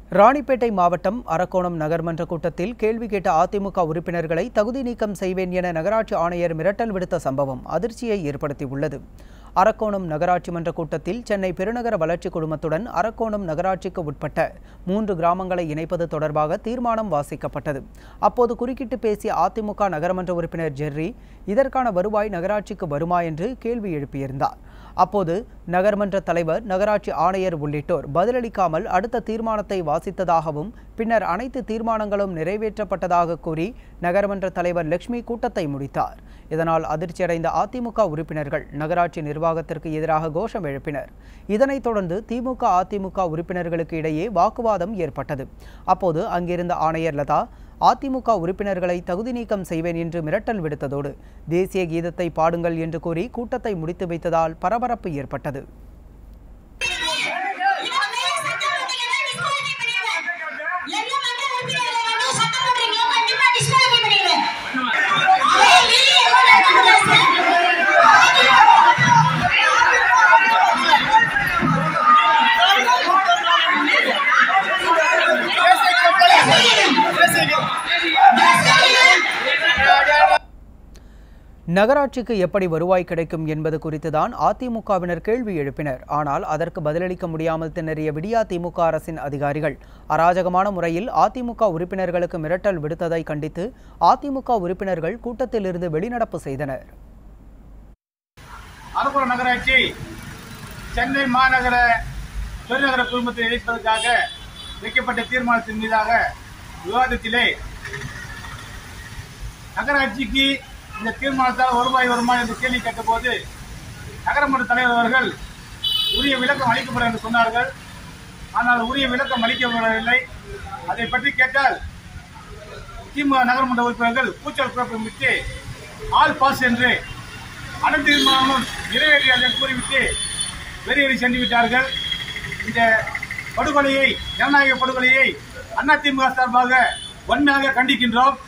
ராணிப்பேட்டை மாவட்டம் அரக்கோணம் நகர்மன்ற கூட்டத்தில் கேள்வி கேட்ட அதிமுக உறுப்பினர்களை தகுதி நீக்கம் செய்வேன் என நகராட்சி ஆணையர் மிரட்டல் விடுத்த சம்பவம் அதிர்ச்சியை ஏற்படுத்தியுள்ளது அரக்கோணம் நகராட்சி மன்ற கூட்டத்தில் சென்னை பெருநகர வளர்ச்சி குழுமத்துடன் அரக்கோணம் நகராட்சிக்கு உட்பட்ட மூன்று கிராமங்களை இணைப்பது தொடர்பாக தீர்மானம் வாசிக்கப்பட்டது அப்போது குறுக்கிட்டு பேசிய அதிமுக நகரமன்ற உறுப்பினர் ஜெர்ரி இதற்கான வருவாய் நகராட்சிக்கு வருமா என்று கேள்வி எழுப்பியிருந்தார் அப்போது நகர்மன்ற தலைவர் நகராட்சி ஆணையர் உள்ளிட்டோர் பதிலளிக்காமல் அடுத்த தீர்மானத்தை வாசித்ததாகவும் பின்னர் அனைத்து தீர்மானங்களும் நிறைவேற்றப்பட்டதாக கூறி நகர்மன்ற தலைவர் லட்சுமி கூட்டத்தை முடித்தார் இதனால் அதிர்ச்சியடைந்த அதிமுக உறுப்பினர்கள் நகராட்சி நிர்வாகத்திற்கு எதிராக கோஷம் எழுப்பினர் இதனைத் தொடர்ந்து திமுக அதிமுக உறுப்பினர்களுக்கு இடையே வாக்குவாதம் ஏற்பட்டது அப்போது அங்கிருந்த ஆணையர் லதா அதிமுக உறுப்பினர்களை தகுதி நீக்கம் செய்வேன் என்று மிரட்டல் விடுத்ததோடு தேசிய கீதத்தை பாடுங்கள் என்று கூறி கூட்டத்தை முடித்து வைத்ததால் பரபரப்பு ஏற்பட்டது நகராட்சிக்கு எப்படி வருவாய் கிடைக்கும் என்பது குறித்துதான் அதிமுகவினர் கேள்வி எழுப்பினர் ஆனால் அதற்கு பதிலளிக்க முடியாமல் திணறிய விடியா திமுக அரசின் அதிகாரிகள் அராஜகமான முறையில் அதிமுக உறுப்பினர்களுக்கு மிரட்டல் விடுத்ததை கண்டித்து அதிமுக உறுப்பினர்கள் கூட்டத்திலிருந்து வெளிநடப்பு செய்தனர் அரக்கோணம் நகராட்சி சென்னை மாநகர பெருநகர குழுமத்தை இணைப்பதற்காக வைக்கப்பட்ட தீர்மானத்தின் மீதாக விவாதத்திலே நகராட்சிக்கு இந்த தீர்மானத்தால் வருவாய் வருமா என்று கேள்வி கேட்டபோது நகரமன்ற தலைவர் அவர்கள் உரிய விளக்கம் அளிக்கப்படும் என்று சொன்னார்கள் ஆனால் உரிய விளக்கம் அளிக்கப்படவில்லை அதை பற்றி கேட்டால் திமுக நகரமன்ற உறுப்பினர்கள் கூச்சல் குழப்பமிட்டு ஆல் பாஸ் என்று அனைத்து தீர்மானமும் நிறைவேறியதை கூறிவிட்டு வெளியேறி சென்று விட்டார்கள் இந்த படுகொலையை ஜனநாயக படுகொலையை அதிமுக சார்பாக வன்மையாக கண்டிக்கின்றோம்